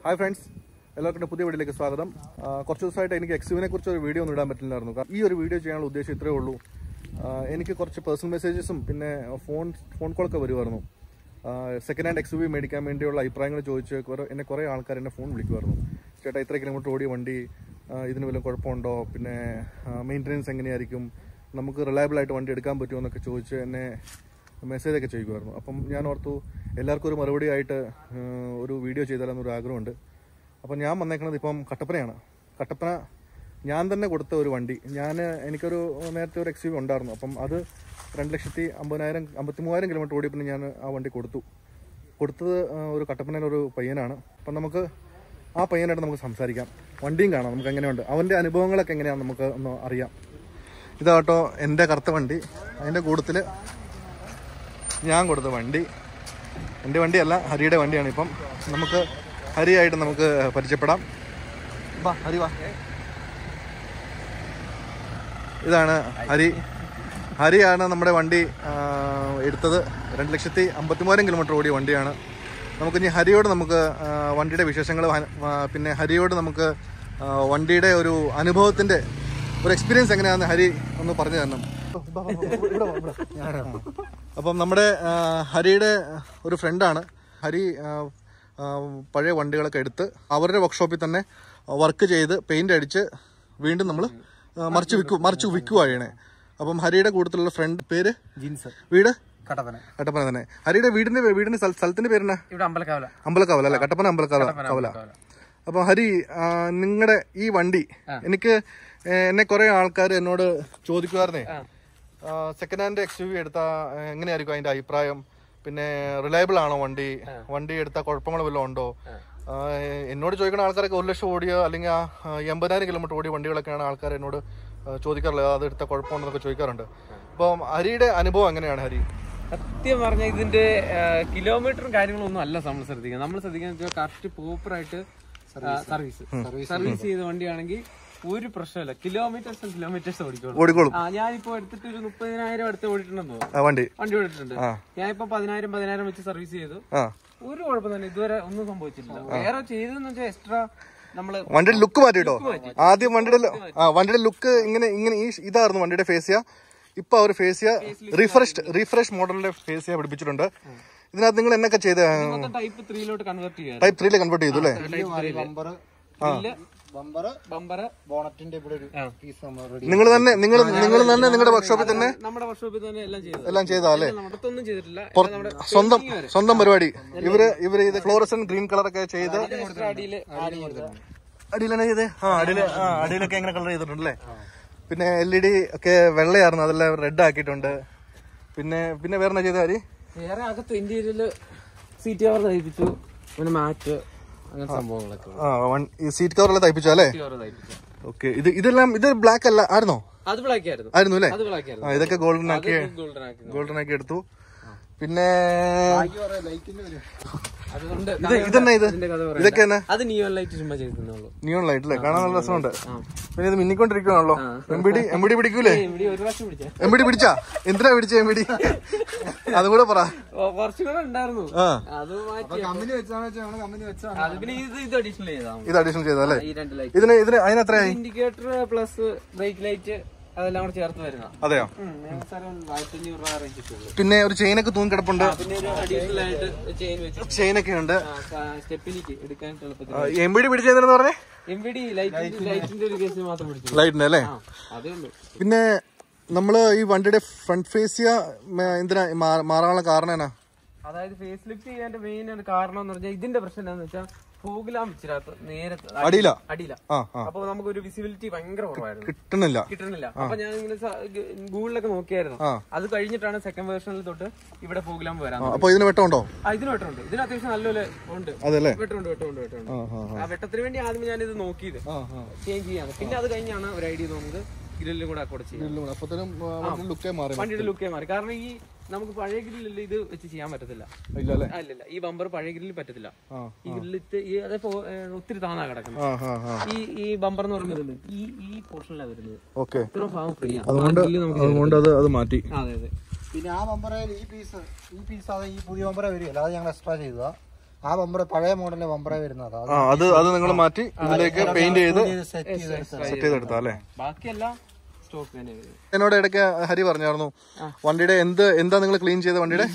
Hi friends എല്ലാവർക്കും എൻ്റെ പുതിയ വീഡിയോയിലേക്ക് സ്വാഗതം ആ, കുറച്ച് ദിവസമായിട്ട് എനിക്ക് എക്സുവിനെ കുറിച്ച് ഒരു വീഡിയോ ഒന്നും ഇടാൻ പറ്റില്ലായിരുന്നു കാരണം ഈ ഒരു വീഡിയോ ചെയ്യാനുള്ള ഉദ്ദേശം ഇത്രയേ ഉള്ളൂ ആ, എനിക്ക് കുറച്ച് പേഴ്സണൽ മെസ്സേജസും പിന്നെ ഫോൺ ഫോൺ കോളൊക്കെ വരുമായിരുന്നു സെക്കൻഡ് ഹാൻഡ് എക്സ് വി മേടിക്കാൻ വേണ്ടിയുള്ള അഭിപ്രായങ്ങൾ ചോദിച്ച് കുറെ- എന്നെ കുറേ ആൾക്കാർ എന്നെ ഫോൺ വിളിക്കുമായിരുന്നു ചേട്ടാ ഇത്ര കിലോമീറ്റർ ഓടിയ വണ്ടി ആ, ഇതിന് വല്ല കുഴപ്പമുണ്ടോ പിന്നെ മെയിൻ്റനൻസ് എങ്ങനെയായിരിക്കും നമുക്ക് റിലയബിൾ ആയിട്ട് വണ്ടി എടുക്കാൻ പറ്റുമോ എന്നൊക്കെ ചോദിച്ച് എന്നെ മെസ്സേജ് ഒക്കെ ചെയ്യുമായിരുന്നു അപ്പം ഞാൻ ഓർത്തു എല്ലാവർക്കും ഒരു മറുപടി ആയിട്ട് ആ, ഒരു വീഡിയോ ചെയ്താലെന്നൊരു ആഗ്രഹമുണ്ട് അപ്പം ഞാൻ വന്നേക്കുന്നത് ഇപ്പം കട്ടപ്പനയാണ് കട്ടപ്പന ഞാൻ തന്നെ കൊടുത്ത ഒരു വണ്ടി ഞാൻ എനിക്കൊരു നേരത്തെ ഒരു എക്സ് ഉണ്ടായിരുന്നു അപ്പം അത് രണ്ട് ലക്ഷത്തി അമ്പതിനായിരം അമ്പത്തി മൂവായിരം കിലോമീറ്റർ ഓടിയപ്പോൾ ഞാൻ ആ വണ്ടി കൊടുത്തു കൊടുത്തത് ആ, ഒരു കട്ടപ്പനയിലെ ഒരു പയ്യനാണ് അപ്പം നമുക്ക് ആ പയ്യനായിട്ട് നമുക്ക് സംസാരിക്കാം വണ്ടിയും കാണാം നമുക്ക് എങ്ങനെയുണ്ട് അവൻ്റെ അനുഭവങ്ങളൊക്കെ എങ്ങനെയാണ് നമുക്ക് ഒന്ന് അറിയാം ഇതാട്ടോ എൻ്റെ കറുത്ത വണ്ടി അതിൻ്റെ കൂട്ടത്തിൽ ഞാൻ കൊടുത്ത വണ്ടി എൻ്റെ വണ്ടിയല്ല ഹരിയുടെ വണ്ടിയാണ് ഇപ്പം നമുക്ക് ഹരിയായിട്ട് നമുക്ക് പരിചയപ്പെടാം വാ ഹരി വാ ഇതാണ് ഹരി ഹരിയാണ് നമ്മുടെ വണ്ടി ആ, എടുത്തത് രണ്ട് ലക്ഷത്തി അമ്പത്തിമൂവായിരം കിലോമീറ്റർ ഓടിയ വണ്ടിയാണ് നമുക്ക് ഇനി ഹരിയോട് നമുക്ക് ആ, വണ്ടിയുടെ വിശേഷങ്ങൾ പിന്നെ ഹരിയോട് നമുക്ക് ആ, വണ്ടിയുടെ ഒരു അനുഭവത്തിൻ്റെ ഒരു എക്സ്പീരിയൻസ് എങ്ങനെയാണെന്ന് ഹരി ഒന്ന് പറഞ്ഞു തരണം അപ്പം നമ്മുടെ ആ, ഹരിയുടെ ഒരു ഫ്രണ്ടാണ് ഹരി ആ, ആ, പഴയ വണ്ടികളൊക്കെ എടുത്ത് അവരുടെ വർക്ക്ഷോപ്പിൽ തന്നെ വർക്ക് ചെയ്ത് പെയിന്റ് അടിച്ച് വീണ്ടും നമ്മൾ മറിച്ച് വിൽക്കും മറിച്ച് വിൽക്കുവാണ് അപ്പം ഹരിയുടെ കൂട്ടത്തിലുള്ള ഫ്രണ്ട് പേര് ജീൻസ് വീട് കട്ടപ്പന കട്ടപ്പന തന്നെ ഹരിയുടെ വീടിന്റെ വീടിന്റെ സ്ഥല- സ്ഥലത്തിന്റെ പേരെന്നാ ഇവിടെ അമ്പലക്കാവല അമ്പലക്കാവല അല്ലേ കട്ടപ്പന അമ്പലക്കാവല കവല അപ്പൊ ഹരി നിങ്ങളുടെ ഈ വണ്ടി എനിക്ക് ഏ, എന്നെ കുറെ ആൾക്കാർ എന്നോട് ചോദിക്കുമായിരുന്നേ second hand X U V എടുത്ത എങ്ങനെയായിരിക്കും അതിന്റെ അഭിപ്രായം പിന്നെ റിലയബിൾ ആണോ വണ്ടി വണ്ടി എടുത്താൽ കുഴപ്പങ്ങൾ വല്ലതും ഉണ്ടോ ആ, എന്നോട് ചോദിക്കുന്ന ആൾക്കാരൊക്കെ ഒരു ലക്ഷം ഓടിയോ അല്ലെങ്കിൽ ആ ആ, എൺപതിനായിരം കിലോമീറ്റർ ഓടിയ വണ്ടികളൊക്കെയാണ് ആൾക്കാർ എന്നോട് ആ, ചോദിക്കാറുള്ളത് അത് എടുത്താൽ കുഴപ്പമുണ്ടെന്നൊക്കെ ചോദിക്കാറുണ്ട് അപ്പം ഹരിയുടെ അനുഭവം എങ്ങനെയാണ് ഹരി സത്യം പറഞ്ഞ ഇതിന്റെ കിലോമീറ്ററും കാര്യങ്ങളും ഒന്നും അല്ല നമ്മൾ ശ്രദ്ധിക്കുക നമ്മൾ ശ്രദ്ധിക്കുന്നത് കറക്റ്റ് പ്രോപ്പർ ആയിട്ട് സർവീസ് സർവീസ് ചെയ്ത വണ്ടിയാണെങ്കിൽ ഒരു പ്രശ്നമില്ല കിലോമീറ്റേഴ്സും കിലോമീറ്റേഴ്സ് ഓടിക്കോളും ഓടിക്കോളും ആ ഞാനിപ്പോ എടുത്തിട്ട് ഒരു മുപ്പതിനായിരം അടുത്ത് ഓടിയിട്ടുണ്ടെന്ന് തോന്നുന്നു ആ വണ്ടി വണ്ടി ഓടിയിട്ടുണ്ട് ഞാനിപ്പോ പതിനായിരം പതിനായിരം വെച്ച് സർവീസ് ചെയ്തു ആ ഒരു കുഴപ്പം തന്നെ ഇതുവരെ ഒന്നും സംഭവിച്ചിട്ടില്ല വേറെ ചെയ്തെന്ന് വെച്ചാൽ എക്സ്ട്രാ നമ്മള് വണ്ടിയുടെ ലുക്ക് മാറ്റിട്ടോ ആദ്യം വണ്ടിയുടെ ലു- ആ വണ്ടിയുടെ ലുക്ക് ഇങ്ങനെ ഇങ്ങനെ ഈ ഇതായിരുന്നു വണ്ടിയുടെ ഫേസിയ ഇപ്പൊ അവർ ഫേസിയ റീഫ്രഷ്ഡ് റീഫ്രഷ് മോഡലിന്റെ ഫേസിയ പിടിപ്പിച്ചിട്ടുണ്ട് ഇതിനകത്ത് നിങ്ങൾ എന്നൊക്കെ ചെയ്ത മൊത്തം ടൈപ്പ് ത്രീയിലോട്ട് കൺവേർട്ട് ചെയ്യാറ് ടൈപ്പ് ത്രീയിൽ കൺവേർട്ട് ചെയ്തു അല്ലേ ബമ്പർ ബോണറ്റിന്റെ ഇവിടെ ഒരു പീസ് നമ്മൾ റെഡി നിങ്ങൾ തന്നെ നിങ്ങൾ നിങ്ങൾ തന്നെ നിങ്ങളുടെ വർക്ക്ഷോപ്പിൽ തന്നെ നമ്മുടെ വർക്ക്ഷോപ്പിൽ തന്നെ എല്ലാം ചെയ്തത് എല്ലാം ചെയ്താ അല്ലേ നമ്മടത്തൊന്നും ചെയ്തിട്ടില്ല പുറ- സ്വന്തം സ്വന്തം പരിപാടി ഇവര് ഇവര് ഇത് ഫ്ലോറസൻ ഗ്രീൻ കളറൊക്കെ ചെയ്ത് അടിയില് അടിയിൽ തന്നെ ചെയ്തേ ആ അടിയിൽ ആ അടിയിലൊക്കെ എങ്ങനെ കളർ ചെയ്തിട്ടുണ്ടല്ലേ പിന്നെ എൽ ഇ ഡി ഒക്കെ വെള്ളയായിരുന്നു അതെല്ലാം റെഡ് ആക്കിയിട്ടുണ്ട് പിന്നെ പിന്നെ വേറെ ചെയ്ത കാര്യം വേറെ അകത്ത് ഇന്റീരിയല് സീറ്റ് കവർ തയ്പ്പിച്ചു പിന്നെ മാറ്റ് അങ്ങനെ സംഭവങ്ങളൊക്കെ ആ വൺ- ഈ സീറ്റ് കവറെല്ലാം തയ്പ്പിച്ചു അല്ലേ സീറ്റ് കവർ തയ്പ്പിച്ചു ഓക്കെ ഇത് ഇതെല്ലാം ഇത് ബ്ലാക്ക് അല്ല ആയിരുന്നോ അത് ബ്ലാക്ക് ആയിരുന്നു ആയിരുന്നു അല്ലേ അത് ബ്ലാക്ക് ആയിരുന്നു ആ ഇതൊക്കെ ഗോൾഡൻ ആക്കി ഗോൾഡൻ ആക്കി ഗോൾഡൻ ആക്കി എടുത്തു പിന്നെ ലൈറ്റിന്റെ വരും അതുകൊണ്ട് ഇത് ഇതെന്നാ ഇത് ഇതിന്റെ കഥ പറയാം ഇതൊക്കെ എന്നാ അത് നിയോൺ ലൈറ്റ് ചുമ്മാ ചെയ്തിരുന്നുള്ളൂ നിയോൺ ലൈറ്റ് അല്ലേ കാണാൻ നല്ല രസമുണ്ട് പിന്നെ ഇത് മിന്നിക്കൊണ്ടിരിക്കുവാണല്ലോ എംബിഡി എംബിഡി പിടിക്കൂലേ ഇവിടെ ഒരു പ്രാവശ്യം പിടിച്ചേ എംബിഡി പിടിച്ചാ എന്തിനാ പിടിച്ച എംബിഡി അതും കൂടെ പറ കുറച്ചും കൂടെ ഉണ്ടായിരുന്നു ആ അത് മാറ്റി കമ്പനി വെച്ചാന്ന് വെച്ചാൽ നമ്മള് കമ്പനി വെച്ചാ അത് പിന്നെ ഇത് ഇത് അഡീഷണൽ ചെയ്താ മതി. ഇത് അഡീഷണൽ ചെയ്തല്ലേ ഈ രണ്ട് ലൈറ്റ് ഇതിന് ഇതിന് അതിന് എത്രയായി ഇൻഡിക്കേറ്റർ പ്ലസ് ബ്രേക്ക് ലൈറ്റ് അതെല്ലാം കൂടെ ചേർത്ത് വരുന്ന അതെയോ ആയിരത്തി അഞ്ഞൂറ് രൂപ റേഞ്ച് ഇട്ടുള്ളൂ പിന്നെ ഒരു ചെയിനൊക്കെ തൂങ്ങി കിടപ്പുണ്ട് പിന്നെ ഒരു അഡീഷണൽ ആയിട്ട് ചെയിൻ വെച്ച് ചെയിനൊക്കെ ഉണ്ട് സ്റ്റെപ്പിലേക്ക് എടുക്കാൻ എളുപ്പത്തിൽ എംബിഡി പിടിച്ചതെന്ന് പറഞ്ഞേ എം വി ഡി ലൈറ്റ് ലൈറ്റിന്റെ ഒരു കേസ് മാത്രം പിടിച്ചു ലൈറ്റിന്റെ അല്ലേ ആ അതേ ഉള്ളൂ പിന്നെ നമ്മള് ഈ വണ്ടിയുടെ ഫ്രണ്ട് ഫേസിയ എന്തിനാ മാ- മാറാനുള്ള കാരണം എന്നാ അതായത് ഫേസ് ലിഫ്റ്റ് ചെയ്യാന്റെ മെയിൻ കാരണം എന്ന് പറഞ്ഞാൽ ഇതിന്റെ പ്രശ്നം എന്താന്ന് വെച്ചാൽ ഫോഗിലാൻ വെച്ചിട്ട് നേരെ അടിയിലാ അടിയില ആ ആ അപ്പൊ നമുക്കൊരു വിസിബിലിറ്റി ഭയങ്കര കുറവായിരുന്നു കിട്ടണില്ല കിട്ടണില്ല അപ്പൊ ഞാൻ ഇങ്ങനെ ഗൂഗിളിലൊക്കെ നോക്കിയായിരുന്നു ആ. അത് കഴിഞ്ഞിട്ടാണ് സെക്കൻഡ് വേർഷനിൽ തൊട്ട് ഇവിടെ പ്രോഗ്രാം വരാൻ ആ, അപ്പൊ ഇതിന് വെട്ടമുണ്ടോ ആ ഇതിന് വെട്ടമുണ്ട് ഇതിന് അത്യാവശ്യം നല്ലപോലെ ഉണ്ട് അതല്ലേ വെട്ടമുണ്ട് വെട്ടമുണ്ട് വെട്ടമുണ്ട് ആ ആ ആ വെട്ടത്തിന് വേണ്ടി ആദ്യം ഞാൻ ഇത് നോക്കിയത് ആ ആ ചേഞ്ച് ചെയ്യാൻ പിന്നെ അത് കഴിഞ്ഞാണ് ഒരു ഐഡിയ തോന്നുന്നത് ഗ്രില്ലും കൂടെ കൂടെ ചെയ്യാം അപ്പത്തനും ലുക്കേ മാറി വണ്ടിയുടെ ലുക്കേ മാറി കാരണം ഈ നമുക്ക് പഴയ ഗ്രില്ലിൽ ഇത് വെച്ച് ചെയ്യാൻ പറ്റത്തില്ല ഇല്ല അല്ലേ ആ, ഇല്ലില്ല ഈ ബമ്പർ പഴയ ഗ്രില്ലിൽ പറ്റത്തില്ല ആ ഈ ഗ്രില്ലിത്ത് ഈ അതേപ്പോ ഒത്തിരി താന്നാ കിടക്കുന്നത് ആ ആ ആ ഈ ഈ ബമ്പർ എന്ന് പറയുന്നത് ഈ ഈ പോർഷനിലാണ് വരുന്നത് ഓക്കെ ഇത്ര ഭാഗം ഫ്രീ അതുകൊണ്ട് അതുകൊണ്ട് അത് അത് മാറ്റി അതെ അതെ പിന്നെ ആ ബമ്പറയിൽ ഈ പീസ് ഈ പീസ് അത് ഈ പുതിയ ബമ്പറ വരും അല്ലാതെ ഞങ്ങൾ എക്സ്ട്രാ ചെയ്തതാ ആ ബമ്പർ പഴയ മോഡലിന്റെ ബമ്പറേ വരുന്നത് ആ അത് അത് നിങ്ങൾ മാറ്റി ഇതിലേക്ക് പെയിന്റ് ചെയ്ത് സെറ്റ് ചെയ്തെടുത്തത് സെറ്റ് ചെയ്തെടുത്താ അല്ലേ ബാക്കിയെല്ലാം സ്റ്റോക്ക് തന്നെ വരും എന്നോട് ഇടയ്ക്ക് ഹരി പറഞ്ഞായിരുന്നു വണ്ടിയുടെ എന്ത് എന്താ നിങ്ങൾ ക്ലീൻ ചെയ്ത വണ്ടിയുടെ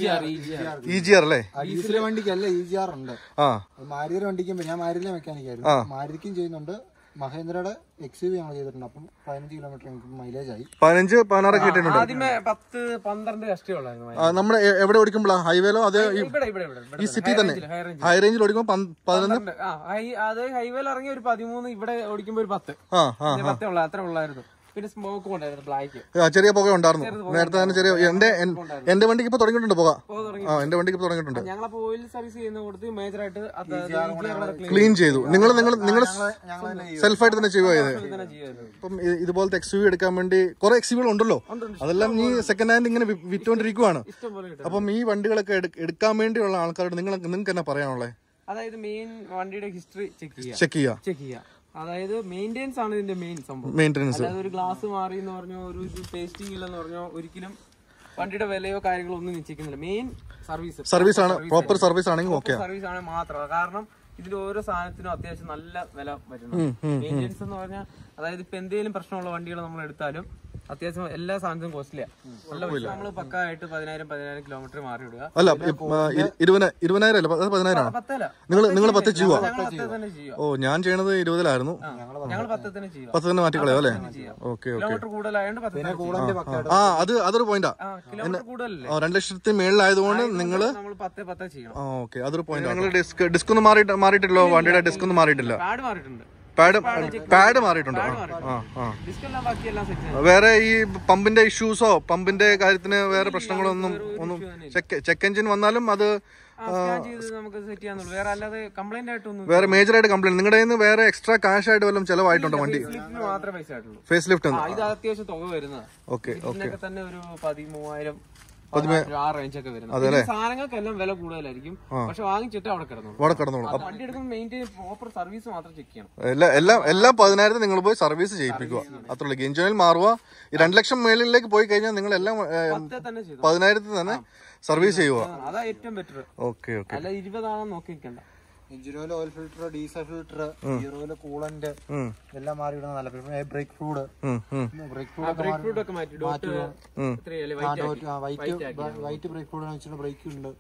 ഇ ജി ആർ അല്ലേ ഡീസൽ വണ്ടിക്കല്ല ഇ ജി ആർ ഉണ്ട് ആ അത് മാരുതിയുടെ വണ്ടിക്കും ഞാൻ മാരുതിയിലെ മെക്കാനിക്കായിരുന്നു മാരുതിക്കും ചെയ്യുന്നുണ്ട് മഹേന്ദ്രയുടെ എക്സ് യു ഞങ്ങൾ ചെയ്തിട്ടുണ്ട് അപ്പം പതിനഞ്ച് കിലോമീറ്റർ നമുക്ക് മൈലേജ് ആയി പതിനഞ്ച് പതിനാറൊക്കെ കിട്ടിയിട്ടുണ്ട് ആദ്യമേ പത്ത് പന്ത്രണ്ട് കഷ്ടേ ഉള്ളായിരുന്നു ആ, നമ്മുടെ എ- എവിടെ ഓടിക്കുമ്പോഴാ ഹൈവേലോ അത് ഈ- ഇവിടെ ഇവിടെ ഇവിടെ ഇവിടെ ഈ സിറ്റി തന്നെ ഹൈ റേഞ്ചിൽ ഹൈ റേഞ്ചിൽ ഓടിക്കുമ്പോൾ പന്ത്- പതിനൊന്ന് പന്ത്രണ്ട്. ആ ഹൈ അത് ഹൈവേയിൽ ഇറങ്ങി ഒരു പതിമൂന്ന് ഇവിടെ ഓടിക്കുമ്പോ ഒരു പത്ത് ആ ആ ഇത് പത്തേ ഉള്ള അത്ര ഉള്ളായിരുന്നു പിന്നെ സ്മോക്ക് ഉണ്ടായിരുന്നു ബ്ലാക്ക് ആ, ചെറിയ പുക ഉണ്ടായിരുന്നു നേരത്തെ തന്നെ ചെറിയ എന്റെ എൻ- എന്റെ വണ്ടിക്ക് ഇപ്പൊ തുടങ്ങിയിട്ടുണ്ട് പുക പോകാൻ തുടങ്ങി ആ എന്റെ വണ്ടിക്ക് ഇപ്പൊ തുടങ്ങിയിട്ടുണ്ട് ഞങ്ങളപ്പോ ഓയിൽ സർവീസ് ചെയ്യുന്ന കൊടുത്ത് മേജർ ആയിട്ട് അത് ക്ലീൻ ക്ലീൻ ചെയ്തു നിങ്ങൾ നിങ്ങൾ നിങ്ങൾ ഞങ്ങൾ തന്നെ സെൽഫായിട്ട് തന്നെ ചെയ്യുക ഇത് തന്നെ ചെയ്യുമായിരുന്നു ഇപ്പം ഇ- ഇതുപോലത്തെ എക്സ് യു എടുക്കാൻ വേണ്ടി കുറെ എക്സ് യുകൾ ഉണ്ടല്ലോ അതെല്ലാം ഈ സെക്കൻഡ് ഹാൻഡ് ഇങ്ങനെ വി- വിറ്റുകൊണ്ടിരിക്കുവാണ് ഇഷ്ടം പോലെ കിട്ടും അപ്പം ഈ വണ്ടികളൊക്കെ എടു- എടുക്കാൻ വേണ്ടിയുള്ള ആൾക്കാരോട് നിങ്ങൾ നിങ്ങൾക്ക് എന്നാ പറയാനുള്ളത് അതായത് മെയിൻ വണ്ടിയുടെ ഹിസ്റ്ററി ചെക്ക് ചെയ്യുക ചെക്ക് ചെയ്യുക ചെക്ക് ചെയ്യുക അതായത് മെയിൻ്റെനൻസ് ആണ് ഇതിന്റെ മെയിൻ സംഭവം മെയിൻ്റെനൻസ് അല്ലാതെ ഒരു ഗ്ലാസ് മാറി എന്ന് പറഞ്ഞോ ഒരു ഇത് ടേസ്റ്റിംഗ് ഇല്ലെന്ന് പറഞ്ഞോ ഒരിക്കലും വണ്ടിയുടെ വിലയോ കാര്യങ്ങളോ ഒന്നും നിശ്ചയിക്കുന്നില്ല മെയിൻ സർവീസ് സർവീസ് ആണ് പ്രോപ്പർ സർവീസ് ആണെങ്കിൽ ഓക്കെ സർവീസ് ആണ് മാത്രം കാരണം ഇതിൽ ഓരോ സാധനത്തിനും അത്യാവശ്യം നല്ല വില വരുന്നുണ്ട് മെയിൻ്റെനൻസ് എന്ന് പറഞ്ഞാൽ അതായത് ഇപ്പൊ എന്തെങ്കിലും പ്രശ്നമുള്ള വണ്ടികൾ നമ്മൾ എടുത്താലും അത്യാവശ്യം എല്ലാ സാധനത്തിനും കോസ്റ്റ്ലിയാ നല്ല നമ്മൾ പക്കായിട്ട് പതിനായിരം പതിനായിരം കിലോമീറ്റർ മാറി വിടുക അല്ല ഇ- ആ, ഇ- ഇരുപതിന ഇരുപതിനായിരം അല്ല അത് പതിനായിരം ആണ് പത്തല്ല നിങ്ങൾ നിങ്ങൾ പത്ത് ചെയ്യുക ഞങ്ങൾ പത്ത് തന്നെ ചെയ്യുക ഓ ഞാൻ ചെയ്യണത് ഇരുപതിലായിരുന്നു ഞങ്ങൾ പത്ത് തന്നെ ചെയ്യുക പത്ത് തന്നെ മാറ്റിക്കളയോ അല്ലേ ഓക്കെ ഓക്കെ കിലോമീറ്റർ കൂടുതലായതുകൊണ്ട് പത്ത് തന്നെ കൂടന്റെ പക്ക ആ അത് അതൊരു പോയിന്റാ ആ കിലോമീറ്റർ കൂടുതലല്ലേ ആ, രണ്ട് ലക്ഷത്തി മേളിലായതുകൊണ്ട് നിങ്ങൾ നമ്മൾ പത്ത് പത്ത് ചെയ്യണം ആ ഓക്കെ അതൊരു പോയിന്റ് നിങ്ങൾ ഡിസ്ക് ഡിസ്ക് ഒന്നും മാറിയിട്ട് മാറിയിട്ടില്ലോ വണ്ടിയുടെ ഡിസ്ക് ഒന്നും മാറിയിട്ടില്ല പാഡ് മാറിയിട്ടുണ്ട് പാഡ് പാഡ് മാറിയിട്ടുണ്ട് ആ, ആ ആ ഡിസ്ക് എല്ലാം ബാക്കിയെല്ലാം സെറ്റ് വേറെ ഈ പമ്പിന്റെ ഇഷ്യൂസോ പമ്പിന്റെ കാര്യത്തിന് വേറെ പ്രശ്നങ്ങളൊന്നും ഒന്നും ചെക്ക് ചെക്ക് എഞ്ചിൻ വന്നാലും അത് സ്കാൻ ചെയ്ത് നമുക്ക് സെറ്റ് ചെയ്യാന്നുള്ളൂ വേറെ അല്ലാതെ കംപ്ലൈന്റ് ആയിട്ടൊന്നും വേറെ മേജർ ആയിട്ട് കംപ്ലൈന്റ് നിങ്ങളുടെ കയ്യിൽ നിന്ന് വേറെ എക്സ്ട്രാ കാശ് ആയിട്ട് വല്ലതും ചെലവായിട്ടുണ്ടോ വണ്ടി സ്ലിപ്പിന് മാത്രമേ പൈസ ആയിട്ടുള്ളൂ ഫേസ് ലിഫ്റ്റ് ആ ഇത് അത്യാവശ്യം തുക വരുന്നത് ഓക്കെ ഇതിനൊക്കെ തന്നെ ഒരു പതിമൂവായിരം പതിനായിരം, ആ റേഞ്ച് ഒക്കെ വരുന്നത് ഈ സാധനങ്ങൾക്കെല്ലാം വില കൂടുതലായിരിക്കും പക്ഷെ വാങ്ങിച്ചിട്ട് അവിടെ കിടന്നു അവിടെ കിടന്നോളൂ വണ്ടി എടുക്കുമ്പോൾ മെയിൻറ്റെയിൻ പ്രോപ്പർ സർവീസ് മാത്രം ചെക്ക് ചെയ്യണം എല്ലാ എല്ലാം എല്ലാം പതിനായിരത്തിന് നിങ്ങൾ പോയി സർവീസ് ചെയ്യിപ്പിക്കുക അത്രയുള്ളൂ എഞ്ചിനിൽ മാറുക ഈ രണ്ട് ലക്ഷം മേളിലേക്ക് പോയി കഴിഞ്ഞാൽ നിങ്ങൾ എല്ലാം പത്തേ തന്നെ ചെയ്തു പതിനായിരത്തിന് തന്നെ സർവീസ് ചെയ്യുക ആ, അതാ ഏറ്റവും ബെറ്റർ ഓക്കെ ഓക്കെ അല്ല ഇരുപതാണെന്ന് നോക്കി നിൽക്കണ്ട engine oil oil filter diesel filter ഹീറോയില് കൂളന്റ് എല്ലാം മാറി ഇടുന്ന നല്ല പിന്നെ brake fluid brake fluid brake fluid ഒക്കെ മാറ്റി ഡോട്ട് എത്രയല്ലേ വൈറ്റ് ആക്കി വൈറ്റ് വൈറ്റ് ബ്രേക്ക് ഫ്ലൂഡ് വെച്ചിട്ട് ബ്രേക്ക് ഉണ്ട്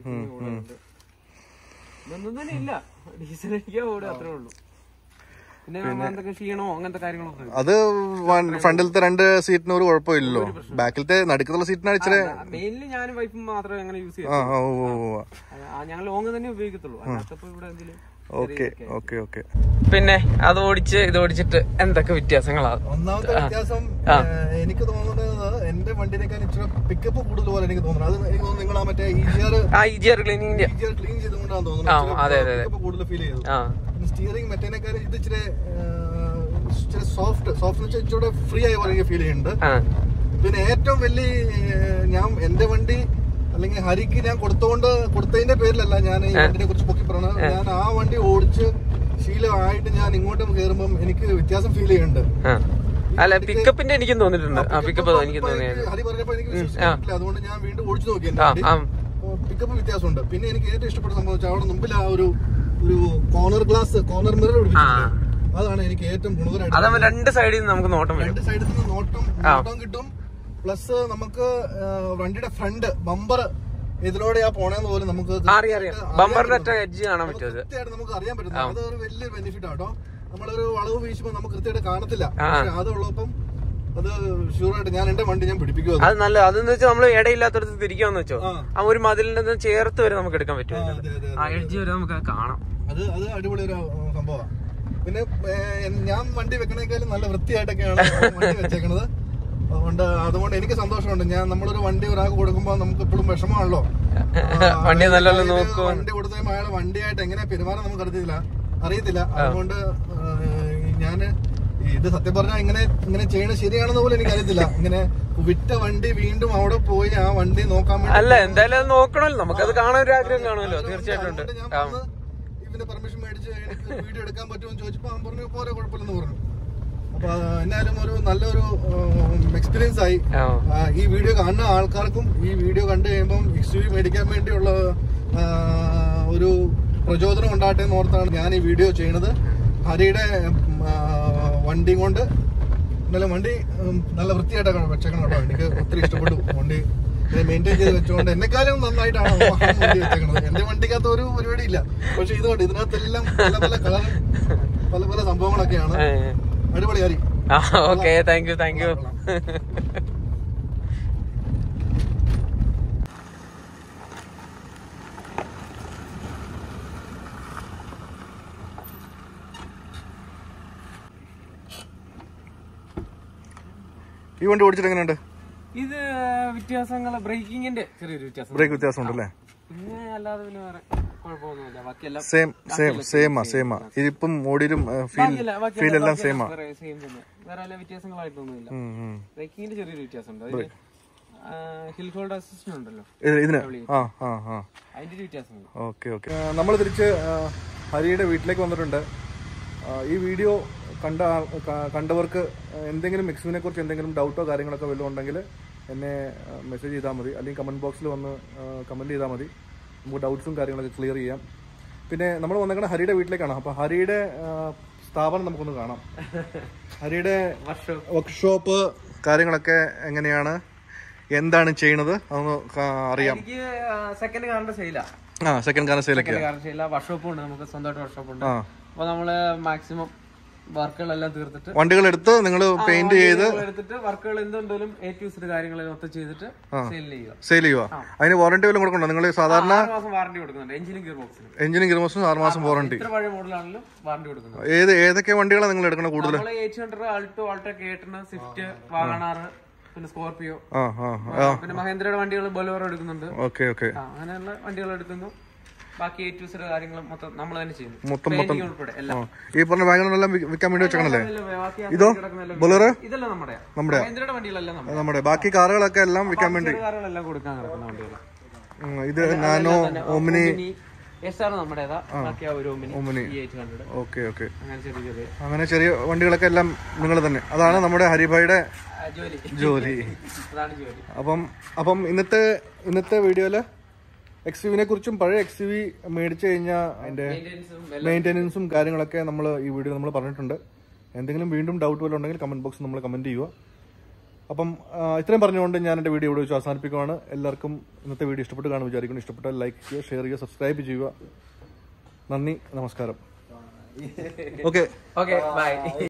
ഇതൊന്നും തന്നെ ഇല്ല ഡീസൽ അടിക്കാൻ ഓടുക അത്രേ ഉള്ളൂ പിന്നെ നമ്മൾ എന്തൊക്കെ ക്ഷീണമോ അങ്ങനത്തെ കാര്യങ്ങളൊക്കെ ഉണ്ട്. അത് വൺ- ഫ്രണ്ടിലത്തെ രണ്ട് സീറ്റിന് ഒരു കുഴപ്പമില്ലല്ലോ ബാക്കിലത്തെ നടുക്കത്തുള്ള സീറ്റിനാണ് ഇച്ചിരി മെയിൻലി ഞാനും വൈഫും മാത്രമേ അങ്ങനെ യൂസ് ചെയ്യൂ ആ ആ, ഓ ഓ ഓ ഞങ്ങൾ ലോങ് തന്നെ ഉപയോഗിക്കത്തുള്ളൂ അല്ലാത്തപ്പോ ഇവിടെ എന്തെങ്കിലും ഓക്കെ ഓക്കെ ഓക്കെ പിന്നെ അത് ഓടിച്ച് ഇത് ഓടിച്ചിട്ട് എന്തൊക്കെ വ്യത്യാസങ്ങളാ ഒന്നാമത്തെ വ്യത്യാസം ഏഹ്, എനിക്ക് തോന്നുന്നത് എന്റെ വണ്ടിനേക്കാൾ ഇച്ചിരി പിക്കപ്പ് കൂടുതൽ പോലെ എനിക്ക് തോന്നുന്നത് അത് എനിക്ക് തോന്നുന്നു നിങ്ങൾ ആ മറ്റേ ഈ ജിയർ ആ ഈ ജിയർ ക്ലീനിങ്ങിന്റെ ക്ലീൻ ചെയ്തുകൊണ്ടാണ് ആ, തോന്നുന്നത് അതെ, അതെ, അതെ. പിക്കപ്പ് കൂടുതൽ ഫീൽ ചെയ്തു ആ സ്റ്റിയറിംഗ് മറ്റേനേക്കാൾ ഇത് ഇച്ചിരി ഏഹ്, ഇച്ചിരി സോഫ്റ്റ് സോഫ്റ്റ് വെച്ചാൽ ഇച്ചിരി ഫ്രീ ആയ പോലെ എനിക്ക് ഫീൽ ചെയ്യുന്നുണ്ട് ആ പിന്നെ ഏറ്റവും വലിയ ഏഹ്, ഞാൻ എന്റെ വണ്ടി അല്ലെങ്കിൽ ഹരിക്ക് ഞാൻ കൊടുത്തോണ്ട് കൊടുത്തതിന്റെ പേരിലല്ല ഞാൻ ഈ വണ്ടിനെ കുറിച്ച് പൊക്കി പറഞ്ഞത് ഞാൻ ആ വണ്ടി ഓടിച്ച് ശീലമായിട്ട് ഞാൻ ഇങ്ങോട്ട് കയറുമ്പോൾ എനിക്ക് വ്യത്യാസം ഫീൽ ചെയ്യുന്നുണ്ട് ആ അല്ല പിക്കപ്പിന്റെ എനിക്കും തോന്നിയിട്ടുണ്ട് ആ പിക്കപ്പ് എനിക്ക് തോന്നിയത് ഹരി പറഞ്ഞപ്പോ എനിക്ക് വിശ്വസിക്കാൻ പറ്റില്ല അതുകൊണ്ട് ഞാൻ വീണ്ടും ഓടിച്ചു നോക്കി എന്റെ ആ വണ്ടി ആ പിക്കപ്പ് വ്യത്യാസമുണ്ട് പിന്നെ എനിക്ക് ഏറ്റവും ഇഷ്ടപ്പെട്ട സംഭവം വെച്ചാൽ അവിടെ മുമ്പിൽ ആ ഒരു ഒരു കോർണർ ഗ്ലാസ് കോർണർ മിറർ പിടിപ്പിച്ചിട്ടുണ്ട് അതാണ് എനിക്ക് ഏറ്റവും ഗുണകരമായിട്ട് അതാവുമ്പോ രണ്ട് സൈഡിൽ നിന്ന് നമുക്ക് നോട്ടം വരും രണ്ട് സൈഡിൽ നിന്ന് നോട്ടം നോട്ടം കിട്ടും പ്ലസ് നമുക്ക് ആ, വണ്ടിയുടെ ഫ്രണ്ട് ബമ്പർ ഇതിലൂടെയാ പോണേന്ന് പോലും നമുക്ക് അറിയാം അറിയാം ബമ്പറിന്റെ ഒറ്റ എഡ്ജ് കാണാൻ പറ്റും അത് കൃത്യമായിട്ട് നമുക്ക് അറിയാൻ പറ്റും അത് ഒരു വലിയൊരു ബെനിഫിറ്റ് ആട്ടോ നമ്മളൊരു വളവ് വീശുമ്പോൾ നമുക്ക് കൃത്യമായിട്ട് കാണത്തില്ല പക്ഷെ അതുള്ളപ്പം അത് ഷുവറായിട്ട് ഞാൻ എന്റെ വണ്ടി ഞാൻ പിടിപ്പിക്കും അത്. അത് നല്ല അതെന്ന് വെച്ചാൽ നമ്മൾ ഇടയില്ലാത്തടത്ത് തിരിക്കാന്ന് വെച്ചോ ആ. ആ ഒരു മതിലിന്റെ നിന്ന് ചേർത്ത് വരെ നമുക്ക് എടുക്കാൻ പറ്റും ആ, അതിനകത്ത്. അതെ, അതെ, ആ എഡ്ജ് വരെ നമുക്ക് അത് കാണാം അത് അത് അടിപൊളി ഒരു സംഭവമാണ് പിന്നെ ഏ, ഞാൻ വണ്ടി വെക്കണേക്കാളും നല്ല വൃത്തിയായിട്ടൊക്കെയാണ് വണ്ടി വെച്ചേക്കണത് അതുകൊണ്ട് അതുകൊണ്ട് എനിക്ക് സന്തോഷമുണ്ട് ഞാൻ നമ്മളൊരു വണ്ടി ഒരാൾക്ക് കൊടുക്കുമ്പോൾ നമുക്ക് എപ്പോഴും വിഷമമാണല്ലോ ആ, വണ്ടി നല്ലോണം അതായത് നോക്കും. വണ്ടി കൊടുത്ത അയാൾ വണ്ടിയായിട്ട് എങ്ങനെ പെരുമാറാൻ നമുക്ക് അറിയത്തില്ല അറിയത്തില്ല അതുകൊണ്ട് ഞാൻ ഇത് സത്യം പറഞ്ഞാൽ ഇങ്ങനെ ഇങ്ങനെ ചെയ്യണത് ശരിയാണെന്ന് പോലും എനിക്ക് അറിയത്തില്ല ഇങ്ങനെ വിറ്റ വണ്ടി വീണ്ടും അവിടെ പോയി ആ വണ്ടി നോക്കാൻ വേണ്ടി അല്ല എന്തായാലും അത് നോക്കണമല്ലോ നമുക്കത് കാണാൻ ഒരു ആഗ്രഹം കാണുമല്ലോ തീർച്ചയായിട്ടും ഉണ്ട് അതുകൊണ്ട് ഞാൻ വന്ന് ഇവന്റെ പെർമിഷൻ മേടിച്ച് എനിക്ക് വീഡിയോ എടുക്കാൻ പറ്റുമെന്ന് ചോദിച്ചപ്പോ അവൻ പറഞ്ഞു പോലെ കുഴപ്പമില്ലെന്ന് പറഞ്ഞു അപ്പൊ ആ, എന്നാലും ഒരു നല്ലൊരു എക്സ്പീരിയൻസ് ആയി ആ. ആ, ഈ വീഡിയോ കാണുന്ന ആൾക്കാർക്കും ഈ വീഡിയോ കണ്ടു കഴിയുമ്പം എക്സ് മേടിക്കാൻ വേണ്ടിയുള്ള ആ, ഒരു പ്രചോദനം ഉണ്ടാകട്ടെ എന്ന് ഓർത്താണ് ഞാൻ ഈ വീഡിയോ ചെയ്യുന്നത് ഹരിയുടെ ഉം, ആ, വണ്ടി കൊണ്ട് എന്നാലും വണ്ടി ഉം, നല്ല വൃത്തിയായിട്ടാണ് വെച്ചേക്കണം കേട്ടോ എനിക്ക് ഒത്തിരി ഇഷ്ടപ്പെട്ടു വണ്ടി മെയിൻറ്റെയിൻ ചെയ്ത് വെച്ചുകൊണ്ട് എന്നെക്കാളും നന്നായിട്ടാണ് വാഹനം വണ്ടി വെച്ചേക്കണത് എന്റെ വണ്ടിക്കകത്ത് ഒരു പരിപാടി ഇല്ല പക്ഷെ ഇതുകൊണ്ട് ഇതിനകത്തെല്ലാം പല പല കളറും പല പല സംഭവങ്ങളൊക്കെയാണ് അടിപൊളി Hari okay thank you thank you ഈ വണ്ടി ഓടിച്ചിട്ട് എങ്ങനെയുണ്ട് ഇത് വ്യത്യാസങ്ങൾ ബ്രേക്കിങ്ങിന്റെ ചെറിയൊരു വ്യത്യാസം ബ്രേക്ക് വ്യത്യാസമുണ്ട് അല്ലേ പിന്നെ അല്ലാതെ പിന്നെ വേറെ കുഴപ്പമൊന്നുമില്ല ബാക്കിയെല്ലാം സെയിം സെയിം സെയിമാ സെയിമാ ഇതിപ്പം മോഡിലും ഫീൽ ബാക്കിയല്ല, ബാക്കിയെല്ലാം- ഫീൽ എല്ലാം ബാക്കിയെല്ലാം സെയിമാ വേറെ same തന്നെ വേറെ വല്ല വ്യത്യാസങ്ങളായിട്ടൊന്നുമില്ല ബ്രേക്കിങ്ങിന്റെ ചെറിയൊരു വ്യത്യാസമുണ്ട് അതില് ഹിൽ ഹോൾഡ് അസിസ്റ്റന്റ് ഉണ്ടല്ലോ ഇതിന് ആ ആ ആ അതിന്റെ ഒരു വ്യത്യാസമുണ്ട് ഓക്കെ ഓക്കെ നമ്മൾ തിരിച്ച് ആ, ഹരിയുടെ വീട്ടിലേക്ക് വന്നിട്ടുണ്ട് ആ, ഈ വീഡിയോ കണ്ട ആൾ- ക- കണ്ടവർക്ക് എന്തെങ്കിലും എക്സുവിനെ കുറിച്ച് എന്തെങ്കിലും ഡൗട്ടോ കാര്യങ്ങളൊക്കെ വല്ലതും ഉണ്ടെങ്കിൽ എന്നെ മെസ്സേജ് ചെയ്താൽ മതി അല്ലെങ്കിൽ കമൻറ്റ് ബോക്സിൽ വന്ന് കമൻറ്റ് ചെയ്താൽ മതി നമുക്ക് ഡൗട്ട്സും കാര്യങ്ങളൊക്കെ ക്ലിയർ ചെയ്യാം പിന്നെ നമ്മൾ വന്നേക്കണ ഹരിയുടെ വീട്ടിലേക്കാണ് അപ്പോൾ ഹരിയുടെ ആ, സ്ഥാപനം നമുക്കൊന്ന് കാണാം ഹരിയുടെ വർഷം വർക്ക്ഷോപ്പ് കാര്യങ്ങളൊക്കെ എങ്ങനെയാണ് എന്താണ് ചെയ്യണത് അതൊന്ന് കാ- അറിയാം എനിക്ക് സെക്കൻഡ് കാറിന്റെ സെയിലാ ആ സെക്കൻഡ് കാർ സെയിലൊക്കെ സെക്കൻഡ് കാറിന്റെ സെയിലാ വർക്ക്ഷോപ്പ് ഉണ്ട് നമുക്ക് സ്വന്തമായിട്ട് വർക്ക്ഷോപ്പ് ഉണ്ട് ആ അപ്പൊ നമ്മള് മാക്സിമം വർക്കുകളെല്ലാം തീർത്തിട്ട് വണ്ടികൾ എടുത്ത് നിങ്ങൾ പെയിന്റ് ചെയ്ത് വണ്ടികൾ എടുത്തിട്ട് വർക്കുകൾ എന്തുണ്ടെങ്കിലും എ ടു സെറ്റ് കാര്യങ്ങളെല്ലാം മൊത്തം ചെയ്തിട്ട് സെയിൽ ചെയ്യുക സെയിൽ ചെയ്യുക അതിന് വാറണ്ടി വല്ലതും കൊടുക്കണ്ടോ നിങ്ങൾ സാധാരണ ആറ് മാസം വാറണ്ടി കൊടുക്കുന്നുണ്ട് എഞ്ചിനും ഗിയർ ബോക്സിനും എഞ്ചിനും കിലോമീറ്ററും ആറ് മാസം വാറണ്ടി ഇത്ര പഴയ മോഡലാണെങ്കിലും വാറണ്ടി കൊടുക്കുന്നുണ്ട് ഏത് ഏതൊക്കെ വണ്ടികളാണ് നിങ്ങൾ എടുക്കണത് കൂടുതൽ നമ്മള് എയ്റ്റ് ഹൺഡ്രഡ് ആൾട്ടോ ആൾട്ടോ കേട്ടണ് സ്വിഫ്റ്റ് വാഗണാറ് പിന്നെ സ്കോർപിയോ ആ ആ ആ പിന്നെ മഹേന്ദ്രയുടെ വണ്ടികൾ ബൊലോറോ എടുക്കുന്നുണ്ട് ഓക്കെ ഓക്കെ ആ, അങ്ങനെയുള്ള വണ്ടികൾ എടുക്കുന്നു ബാക്കി എ ടു സെറ്റ് കാര്യങ്ങൾ മൊത്തം നമ്മൾ തന്നെ ചെയ്യുന്നു മൊത്തം Painting ഉൾപ്പെടെ എല്ലാം ഈ പറഞ്ഞ വാഗണെല്ലാം വിൽക്കാൻ വേണ്ടി വെച്ചേക്കണല്ലേ എല്ലാം ബാക്കി ആ ഇതോ? കിടക്കുന്നതെല്ലാം ബൊലേറോ? ഇതെല്ലാം നമ്മുടെ നമ്മുടെ മഹേന്ദ്രയുടെ വണ്ടികളെല്ലാം നമ്മുടെ നമ്മുടെ ബാക്കി കാറുകളൊക്കെ എല്ലാം വിൽക്കാൻ വേണ്ടി കാറുകളെല്ലാം കൊടുക്കാൻ കിടക്കുന്ന വണ്ടികൾ ഉം, ഇത് നാനോ ഓമിനി എസ് ആർ നമ്മുടേതാ ബാക്കി ആ ഒരു Omni eight hundred okay okay അങ്ങനെ ചെറിയ ചെറിയ അങ്ങനെ ചെറിയ വണ്ടികളൊക്കെ എല്ലാം നിങ്ങൾ തന്നെ അതാണ് നമ്മുടെ ഹരിഭായിയുടെ ആ, ജോലി ജോലി അതാണ് ജോലി അപ്പം അപ്പം ഇന്നത്തെ ഇന്നത്തെ വീഡിയോയില് എക്സ് യുവിനെ കുറിച്ചും പഴയ എക്സ് യു വി മേടിച്ചു കഴിഞ്ഞാൽ അതിന്റെ മെയിൻ്റെനൻസും മെയിൻ്റെനൻസും കാര്യങ്ങളൊക്കെ നമ്മൾ ഈ വീഡിയോ നമ്മൾ പറഞ്ഞിട്ടുണ്ട് എന്തെങ്കിലും വീണ്ടും ഡൗട്ട് വല്ലതും ഉണ്ടെങ്കിൽ കമന്റ് ബോക്സിൽ നമ്മൾ കമന്റ് ചെയ്യുക അപ്പം ആ, ഇത്രയും പറഞ്ഞുകൊണ്ട് ഞാൻ എൻ്റെ വീഡിയോ ഇവിടെ വെച്ച് അവസാനിപ്പിക്കുകയാണ് എല്ലാവർക്കും ഇന്നത്തെ വീഡിയോ ഇഷ്ടപ്പെട്ട് കാണും വിചാരിക്കുന്നു ഇഷ്ടപ്പെട്ടാൽ ലൈക്ക് ചെയ്യുക ഷെയർ ചെയ്യുക സബ്സ്ക്രൈബ് ചെയ്യുക നന്ദി നമസ്കാരം ഓക്കെ ഓക്കെ ബൈ